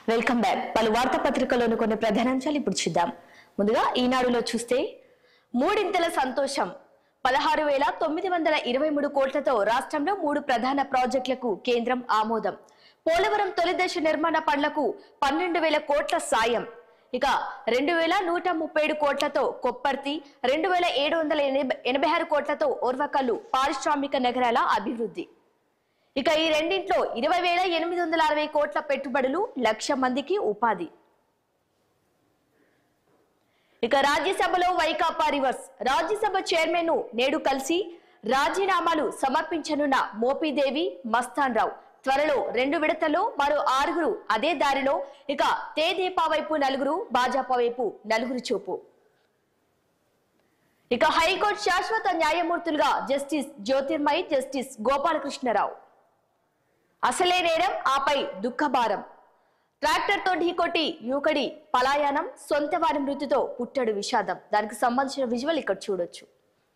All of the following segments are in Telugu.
వెల్కమ్ బ్యాక్ పలు వార్తాపత్రికల్లోని కొన్ని ప్రధానాంశాలు ఇప్పుడు చూద్దాం ముందుగా ఈనాడులో చూస్తే మూడింతల సంతోషం పదహారు వేల తొమ్మిది వందల ఇరవై మూడు కోట్లతో రాష్ట్రంలో మూడు ప్రధాన ప్రాజెక్టులకు కేంద్రం ఆమోదం పోలవరం తొలి దశ నిర్మాణ పనులకు పన్నెండు వేల కోట్ల సాయం ఇక రెండు వేల నూట ముప్పై ఏడు కోట్లతో కొప్పర్తి రెండు వేల ఏడు వందల ఎనభై ఎనభై ఆరు కోట్లతో ఓర్వకల్లు పారిశ్రామిక నగరాల అభివృద్ధి ఇక ఈ రెండింట్లో ఇరవై వేల ఎనిమిది వందల అరవై కోట్ల పెట్టుబడులు లక్ష మందికి ఉపాధి ఇక రాజ్యసభలో వైకాపా రివర్స్ రాజ్యసభ చైర్మన్ ను నేడు కలిసి రాజీనామాలు సమర్పించనున్న మోపీదేవి మస్తాన్ రావు త్వరలో రెండు విడతల్లో మరో ఆరుగురు అదే దారిలో ఇక తేదీపా వైపు నలుగురు భాజపా వైపు నలుగురు చూపు ఇక హైకోర్టు శాశ్వత న్యాయమూర్తులుగా జస్టిస్ జ్యోతిర్మయి జస్టిస్ గోపాలకృష్ణరావు అసలే నేరం ఆపై దుఃఖభారం ట్రాక్టర్ తో ఢీకొట్టి యూకడి పలాయనం సొంత వారి మృతితో పుట్టడు విషాదం దానికి సంబంధించిన విజువల్ ఇక్కడ చూడొచ్చు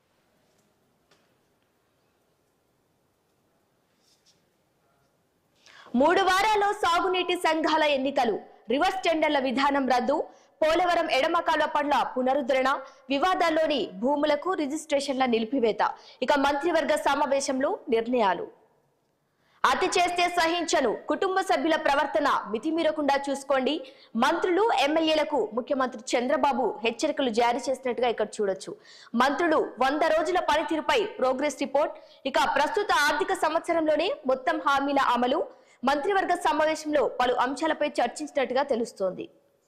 మూడు వారాల్లో సాగునీటి సంఘాల ఎన్నికలు రివర్స్ టెండర్ల విధానం రద్దు పోలవరం ఎడమ కాలువ పనుల పునరుద్ధరణ వివాదాల్లోని భూములకు రిజిస్ట్రేషన్ల నిలిపివేత ఇక మంత్రివర్గ సమావేశంలో నిర్ణయాలు అతి చేస్తే సహించను కుటుంబ సభ్యుల ప్రవర్తన మితిమీరకుండా చూసుకోండి మంత్రులు ఎమ్మెల్యేలకు ముఖ్యమంత్రి చంద్రబాబు హెచ్చరికలు జారీ చేసినట్టుగా ఇక్కడ చూడొచ్చు మంత్రులు వంద రోజుల పనితీరుపై ప్రోగ్రెస్ రిపోర్ట్ ఇక ప్రస్తుత ఆర్థిక సంవత్సరంలోనే మొత్తం హామీల అమలు మంత్రివర్గ సమావేశంలో పలు అంశాలపై చర్చించినట్టుగా తెలుస్తోంది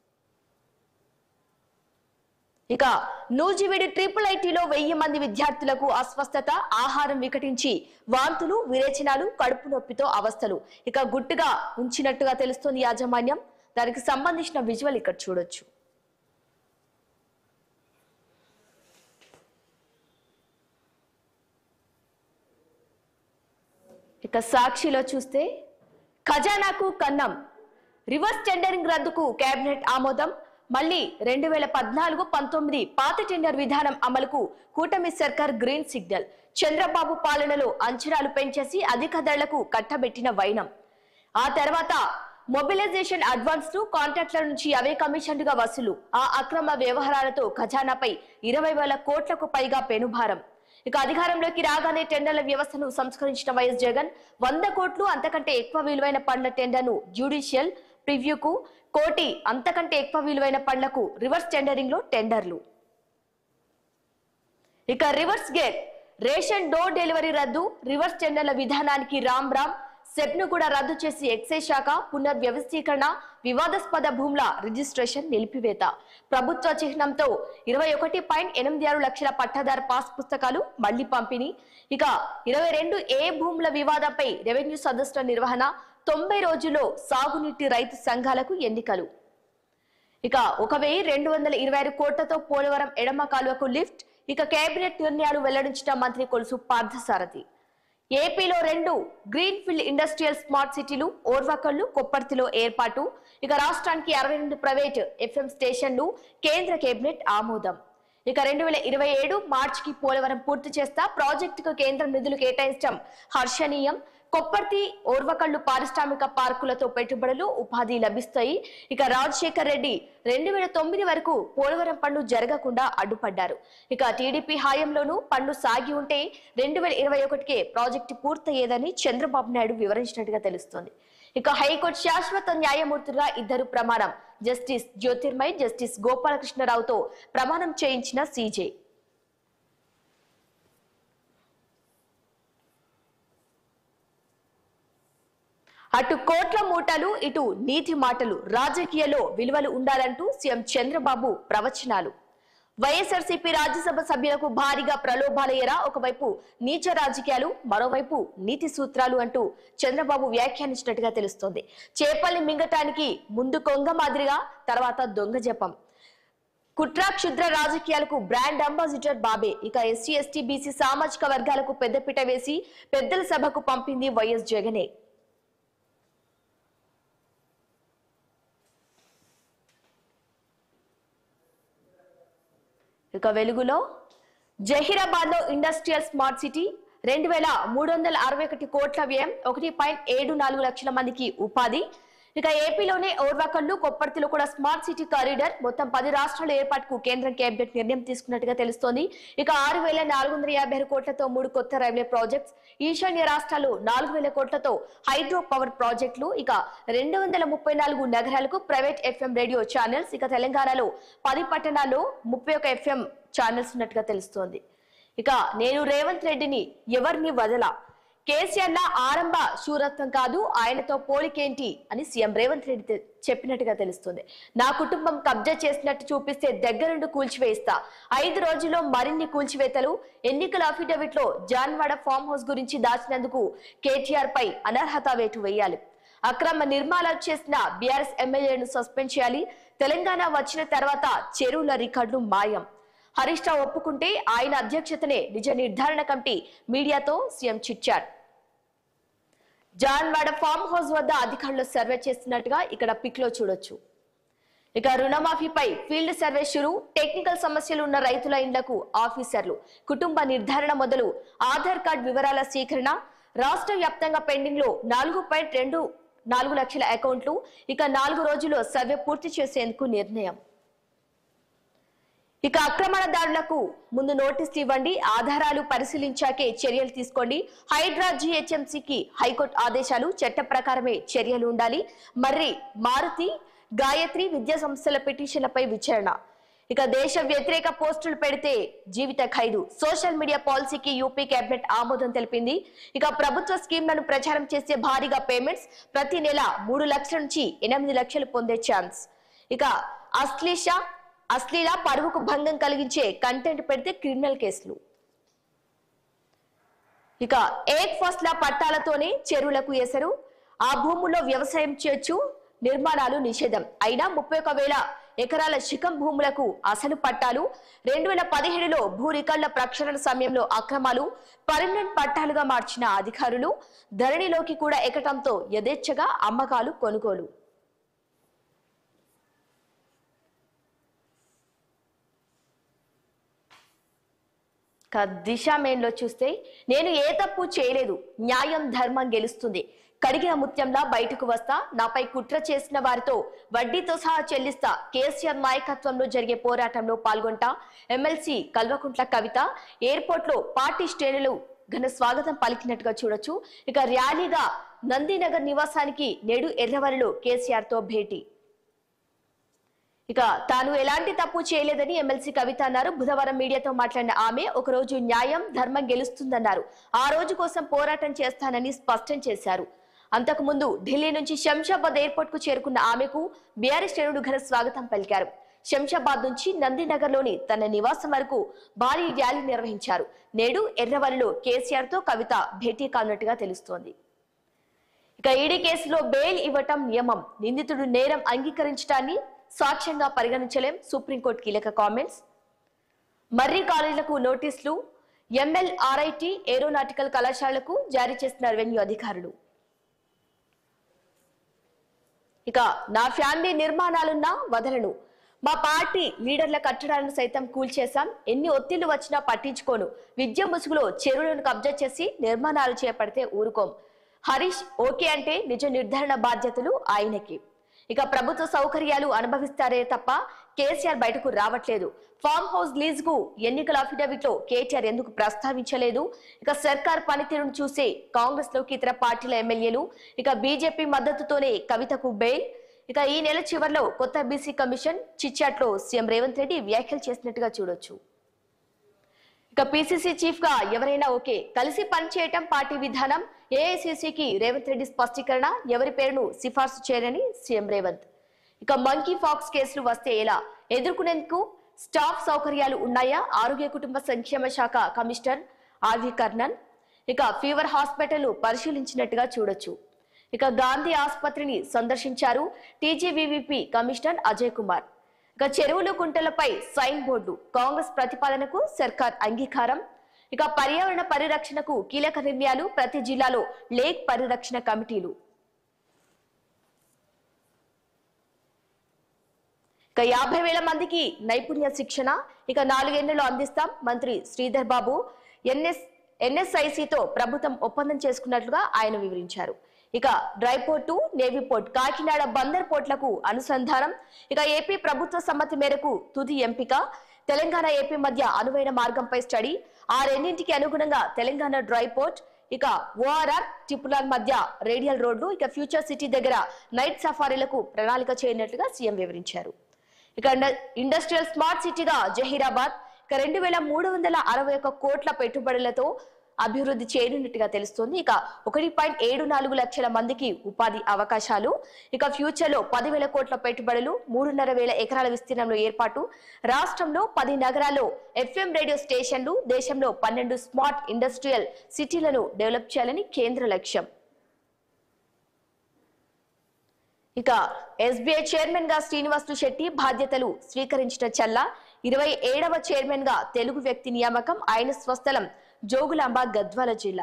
ఇక నూజివీడు ట్రిపుల్ ఐటీలో వెయ్యి మంది విద్యార్థులకు అస్వస్థత ఆహారం వికటించి వాంతులు విరేచనాలు కడుపు నొప్పితో అవస్థలు ఇక గుట్టుగా ఉంచినట్టుగా తెలుస్తోంది యాజమాన్యం దానికి సంబంధించిన విజువల్ ఇక్కడ చూడొచ్చు ఇక సాక్షిలో చూస్తే ఖజానాకు కన్నం రివర్స్ టెండరింగ్ రద్దుకు కేబినెట్ ఆమోదం మళ్ళీ రెండు వేల పద్నాలుగు పంతొమ్మిది పాత టెండర్ విధానం అమలుకు కూటమి సర్కార్ గ్రీన్ సిగ్నల్ చంద్రబాబు పాలనలో అంచనాలు పెంచేసి అధిక ధరలకు కట్టబెట్టిన వైనం ఆ తర్వాత మొబిలైజేషన్ అడ్వాన్స్ ను కాంట్రాక్టుల నుంచి అవే కమిషన్లుగా వసూలు ఆ అక్రమ వ్యవహారాలతో ఖజానాపై ఇరవై వేల కోట్లకు పైగా పెనుభారం ఇక అధికారంలోకి రాగానే టెండర్ల వ్యవస్థను సంస్కరించిన వైఎస్ జగన్ వంద కోట్లు అంతకంటే ఎక్కువ విలువైన పండ్ల టెండర్ను జ్యుడిషియల్ ప్రివ్యూకు కోటి అంతకంటే ఎక్కువ విలువైన పండ్లకు రివర్స్ టెండరింగ్ లో టెండర్లు ఇక reverse gear ration door delivery రద్దు రివర్స్ టెండర్ల విధానానికి రామ్ రామ్ సెట్ ను కూడా రద్దు చేసి ఎక్సైజ్ శాఖ పునర్వ్యవస్థీకరణ వివాదాస్పద భూముల రిజిస్ట్రేషన్ నిలిపివేత ప్రభుత్వ చిహ్నంతో ఇరవై ఒకటి పాయింట్ ఎనిమిది ఆరు లక్షల పట్టాదారు పాస్ పుస్తకాలు మళ్లీ పంపిణీ ఇక ఇరవై రెండు ఏ భూముల వివాదంపై రెవెన్యూ సదస్సుల నిర్వహణ తొంభై రోజుల్లో సాగునీటి రైతు సంఘాలకు ఎన్నికలు ఇక ఒక వెయ్యి రెండు వందల ఇరవై ఆరు కోట్లతో పోలవరం ఎడమ కాలువకు లిఫ్ట్ ఇక కేబినెట్ నిర్ణయాలు వెల్లడించిన మంత్రి కొలుసు పార్థసారథి ఏపీలో రెండు గ్రీన్ ఫీల్డ్ ఇండస్ట్రియల్ స్మార్ట్ సిటీలు ఓర్వకల్లు కొప్పర్తిలో ఏర్పాటు ఇక రాష్ట్రానికి అరవై రెండు ప్రైవేట్ ఎఫ్ఎం స్టేషన్లు కేంద్ర కేబినెట్ ఆమోదం ఇక రెండు వేల ఇరవై ఏడు మార్చికి పోలవరం పూర్తి చేస్తా ప్రాజెక్టుకు కేంద్రం నిధులు కేటాయించడం హర్షణీయం కొప్పర్తి ఓర్వకల్లు పారిశ్రామిక పార్కులతో పెట్టుబడులు ఉపాధి లభిస్తాయి ఇక రాజశేఖర్ రెడ్డి రెండు వేల తొమ్మిది వరకు పోలవరం పనులు జరగకుండా అడ్డుపడ్డారు ఇక టీడీపీ హాయంలోనూ పనులు సాగి ఉంటే రెండు వేల ఇరవై ఒకటికే ప్రాజెక్టు పూర్తయ్యేదని చంద్రబాబు నాయుడు వివరించినట్టుగా తెలుస్తోంది ఇక హైకోర్టు శాశ్వత న్యాయమూర్తులుగా ఇద్దరు ప్రమాణం జస్టిస్ జ్యోతిర్మయ్ జస్టిస్ గోపాలకృష్ణరావుతో ప్రమాణం చేయించిన సీజే అటు కోట్ల మూటలు ఇటు నీతి మాటలు రాజకీయాల్లో విలువలు ఉండాలంటూ సీఎం చంద్రబాబు ప్రవచనాలు వైఎస్ఆర్సీపీ రాజ్యసభ సభ్యులకు భారీగా ప్రలోభాలయ్యేరా ఒకవైపు నీచ రాజకీయాలు మరోవైపు నీతి సూత్రాలు అంటూ చంద్రబాబు వ్యాఖ్యానించినట్టుగా తెలుస్తోంది చేపల్ని మింగటానికి ముందు కొంగ మాదిరిగా తర్వాత దొంగ జపం కుట్ర క్షుద్ర రాజకీయాలకు బ్రాండ్ అంబాసిడర్ బాబే ఇక ఎస్సీ ఎస్టీ బీసీ సామాజిక వర్గాలకు పెద్దపీట వేసి పెద్దల సభకు పంపింది వైఎస్ జగనే ఇక వెలుగులో జహీరాబాద్ లో ఇండస్ట్రియల్ స్మార్ట్ సిటీ రెండు వేల మూడు వందల అరవై ఒకటి కోట్ల వ్యయం ఒకటి పాయింట్ ఏడు నాలుగు లక్షల మందికి ఉపాధి ఇక ఏపీలోనే ఓర్వకల్లు కొప్పర్తిలో కూడా స్మార్ట్ సిటీ కారిడార్ మొత్తం పది రాష్ట్రాల ఏర్పాటుకు కేంద్రం కేబినెట్ నిర్ణయం తీసుకున్నట్టుగా తెలుస్తోంది ఇక ఆరు వేల నాలుగు వందల యాభై ఆరు కోట్లతో మూడు కొత్త రైల్వే ప్రాజెక్ట్స్ ఈశాన్య రాష్ట్రాలు నాలుగు వేల కోట్లతో హైడ్రో పవర్ ప్రాజెక్టులు ఇక రెండు వందల ముప్పై నాలుగు నగరాలకు ప్రైవేట్ ఎఫ్ఎం రేడియో ఛానల్స్ ఇక తెలంగాణలో పది పట్టణాల్లో ముప్పై ఒక ఎఫ్ఎం ఛానల్స్ ఉన్నట్టుగా తెలుస్తోంది ఇక నేను రేవంత్ రెడ్డిని ఎవరిని వదలా కేసీఆర్ లా ఆరంభ శూరత్వం కాదు ఆయనతో పోలికేంటి అని సీఎం రేవంత్ రెడ్డి తె- చెప్పినట్టుగా తెలుస్తుంది నా కుటుంబం కబ్జా చేసినట్టు చూపిస్తే దగ్గరుండి కూల్చివేస్తా ఐదు రోజుల్లో మరిన్ని కూల్చివేతలు ఎన్నికల అఫిడవిట్ లో జాన్వాడ ఫామ్ హౌస్ గురించి దాచినందుకు కేటీఆర్ పై అనర్హత వేటు వేయాలి అక్రమ నిర్మాణాలు చేసిన బీఆర్ఎస్ ఎమ్మెల్యేను సస్పెండ్ చేయాలి తెలంగాణ వచ్చిన తర్వాత చెరువుల రికార్డులు మాయం హరీష్ రావు ఒప్పుకుంటే ఆయన అధ్యక్షతనే నిజ నిర్ధారణ కమిటీ మీడియాతో సీఎం చిట్చారు జాన్వాడ ఫామ్ హౌస్ వద్ద అధికారులు సర్వే చేస్తున్నట్టుగా ఇక్కడ పిక్ లో చూడొచ్చు ఇక రుణమాఫీపై ఫీల్డ్ సర్వే షురు టెక్నికల్ సమస్యలు ఉన్న రైతుల ఇండ్లకు ఆఫీసర్లు కుటుంబ నిర్ధారణ మొదలు ఆధార్ కార్డ్ వివరాల సేకరణ రాష్ట్ర వ్యాప్తంగా పెండింగ్ లో నాలుగు పాయింట్ రెండు నాలుగు లక్షల అకౌంట్లు ఇక నాలుగు రోజుల్లో సర్వే పూర్తి చేసేందుకు నిర్ణయం ఇక ఆక్రమణదారులకు ముందు నోటీసులు ఇవ్వండి ఆధారాలు పరిశీలించాకే చర్యలు తీసుకోండి హైడ్రా జిహెచ్ఎంసీకి హైకోర్టు ఆదేశాలు చట్ట ప్రకారమే చర్యలు ఉండాలి మర్రి మారుతి గాయత్రి విద్యా సంస్థల పిటిషన్లపై విచారణ ఇక దేశ వ్యతిరేక పోస్టులు పెడితే జీవిత ఖైదు సోషల్ మీడియా పాలసీకి యూపీ కేబినెట్ ఆమోదం తెలిపింది ఇక ప్రభుత్వ స్కీమ్లను ప్రచారం చేసే భారీగా పేమెంట్స్ ప్రతి నెల మూడు లక్షల నుంచి ఎనిమిది లక్షలు పొందే ఛాన్స్ ఇక అశ్లీష అశ్లీల పరువుకు భంగం కలిగించే కంటెంట్ పెడితే క్రిమినల్ కేసులు ఇక ఏక్ ఫస్ట్ల పట్టాలతోనే చెరువులకు ఎసరు ఆ భూముల్లో వ్యవసాయం చేయొచ్చు నిర్మాణాలు నిషేధం అయినా ముప్పై ఒక వేల ఎకరాల శిఖం భూములకు అసలు పట్టాలు రెండు వేల పదిహేడులో భూ రికార్డుల ప్రక్షాళన సమయంలో అక్రమాలు పర్మనెంట్ పట్టాలుగా మార్చిన అధికారులు ధరణిలోకి కూడా ఎక్కటంతో యథేచ్ఛగా అమ్మకాలు కొనుగోలు ఇక దిశ మెయిన్లో చూస్తే నేను ఏ తప్పు చేయలేదు న్యాయం ధర్మం గెలుస్తుంది కడిగిన ముత్యంలా బయటకు వస్తా నాపై కుట్ర చేసిన వారితో వడ్డీతో సహా చెల్లిస్తా కేసీఆర్ నాయకత్వంలో జరిగే పోరాటంలో పాల్గొంటా ఎమ్మెల్సీ కల్వకుంట్ల కవిత ఎయిర్పోర్ట్ లో పార్టీ శ్రేణులు ఘన స్వాగతం పలికినట్టుగా చూడొచ్చు ఇక ర్యాలీగా నందినగర్ నివాసానికి నేడు ఎర్రవరిలో కేసీఆర్ తో భేటీ ఇక తాను ఎలాంటి తప్పు చేయలేదని ఎమ్మెల్సీ కవిత అన్నారు బుధవారం మీడియాతో మాట్లాడిన ఆమె ఒక రోజు న్యాయం ధర్మం గెలుస్తుందన్నారు ఆ రోజు కోసం పోరాటం చేస్తానని స్పష్టం చేశారు అంతకు ముందు ఢిల్లీ నుంచి శంషాబాద్ ఎయిర్పోర్ట్ కు చేరుకున్న ఆమెకు బీఆర్ఎస్ శ్రేణుడు ఘన స్వాగతం పలికారు శంషాబాద్ నుంచి నందినగర్ లోని తన నివాసం వరకు భారీ ర్యాలీ నిర్వహించారు నేడు ఎర్రవల్లిలో కేసీఆర్ తో కవిత భేటీ కానున్నట్టుగా తెలుస్తోంది ఇక ఈడీ కేసులో బెయిల్ ఇవ్వటం నియమం నిందితుడు నేరం అంగీకరించడాన్ని సాక్ష్యంగా పరిగణించలేం సుప్రీంకోర్టు కీలక కామెంట్స్ మర్రి కాలేజీలకు నోటీసులు ఎంఎల్ ఆర్ఐటి ఏరోనాటికల్ కళాశాలకు జారీ చేసిన రెవెన్యూ అధికారులు ఇక నా ఫ్యామిలీ నిర్మాణాలున్నా వదలను మా పార్టీ లీడర్ల కట్టడాలను సైతం కూల్చేశాం ఎన్ని ఒత్తిళ్లు వచ్చినా పట్టించుకోను విద్య ముసుగులో చెరువులను కబ్జా చేసి నిర్మాణాలు చేపడితే ఊరుకోం హరీష్ ఓకే అంటే నిజ నిర్ధారణ బాధ్యతలు ఆయనకి ఇక ప్రభుత్వ సౌకర్యాలు అనుభవిస్తారే తప్ప కేసీఆర్ బయటకు రావట్లేదు ఫామ్ హౌస్ లీజ్ కు ఎన్నికల అఫిడవిట్ లో కేటీఆర్ ఎందుకు ప్రస్తావించలేదు ఇక సర్కార్ పనితీరును చూసే కాంగ్రెస్ లోకి ఇతర పార్టీల ఎమ్మెల్యేలు ఇక బీజేపీ మద్దతుతోనే కవితకు బెయిల్ ఇక ఈ నెల చివరిలో కొత్త బీసీ కమిషన్ చిచ్చాట్లో సీఎం రేవంత్ రెడ్డి వ్యాఖ్యలు చేసినట్టుగా చూడొచ్చు ఇక పిసిసి చీఫ్ గా ఎవరైనా ఓకే కలిసి పనిచేయటం పార్టీ విధానం ఏఐసిసికి రేవంత్ రెడ్డి స్పష్టీకరణ ఎవరి పేరును సిఫార్సు చేయరని సీఎం రేవంత్ ఇక మంకీ ఫాక్స్ కేసులు వస్తే ఎలా ఎదుర్కొనేందుకు స్టాఫ్ సౌకర్యాలు ఉన్నాయా ఆరోగ్య కుటుంబ సంక్షేమ శాఖ కమిషనర్ ఆర్వి కర్ణన్ ఇక ఫీవర్ హాస్పిటల్ పరిశీలించినట్టుగా చూడొచ్చు ఇక గాంధీ ఆసుపత్రిని సందర్శించారు టీజీవీవీపీ కమిషనర్ అజయ్ కుమార్ ఇక చెరువులు కుంటలపై సైన్ బోర్డు కాంగ్రెస్ ప్రతిపాదనకు సర్కార్ అంగీకారం ఇక పర్యావరణ పరిరక్షణకు కీలక నిర్ణయాలు ప్రతి జిల్లాలో లేక్ పరిరక్షణ కమిటీలు ఇక యాభై వేల మందికి నైపుణ్య శిక్షణ ఇక నాలుగేళ్లలో అందిస్తాం మంత్రి శ్రీధర్ బాబు ఎన్ఎస్ ఎన్ఎస్ఐసితో ప్రభుత్వం ఒప్పందం చేసుకున్నట్లుగా ఆయన వివరించారు ఇక dry port navy port Kakinada Bandar పోర్ట్లకు అనుసంధానం ఇక ఏపీ ప్రభుత్వ సమ్మతి మేరకు తుది ఎంపిక తెలంగాణ ఏపీ మధ్య అనువైన మార్గంపై స్టడీ ఆ రెండింటికి అనుగుణంగా తెలంగాణ డ్రై పోర్ట్ ఇక ఓఆర్ఆర్ టిపులాల్ మధ్య రేడియల్ రోడ్లు ఇక ఫ్యూచర్ సిటీ దగ్గర నైట్ సఫారీలకు ప్రణాళిక చేయనట్లుగా సీఎం వివరించారు ఇక ఇండ- ఇండస్ట్రియల్ స్మార్ట్ సిటీగా జహీరాబాద్ ఇక రెండు వేల మూడు వందల అరవై ఒక్క కోట్ల పెట్టుబడులతో అభివృద్ధి చేయనున్నట్టుగా తెలుస్తోంది ఇక ఒకటి పాయింట్ ఏడు నాలుగు లక్షల మందికి ఉపాధి అవకాశాలు ఇక ఫ్యూచర్ లో పదివేల కోట్ల పెట్టుబడులు మూడున్నర వేల ఎకరాల విస్తీర్ణంలో ఏర్పాటు రాష్ట్రంలో పది నగరాల్లో ఎఫ్ఎం రేడియో స్టేషన్లు దేశంలో పన్నెండు స్మార్ట్ ఇండస్ట్రియల్ సిటీలను డెవలప్ చేయాలని కేంద్ర లక్ష్యం ఇక ఎస్బీఐ చైర్మన్ గా శ్రీనివాసులు శెట్టి బాధ్యతలు స్వీకరించిన చల్లా ఇరవై ఏడవ చైర్మన్ గా తెలుగు వ్యక్తి నియామకం ఆయన స్వస్థలం జోగులాంబ గద్వాల జిల్లా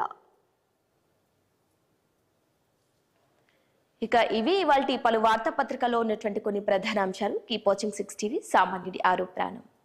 ఇక ఇవి ఇవాల్టి పలు వార్తాపత్రికల్లో ఉన్నటువంటి కొన్ని ప్రధాన అంశాలు కీప్ వాచింగ్ సిక్స్ టీవీ సామాన్యుడి ఆరో ప్రాణం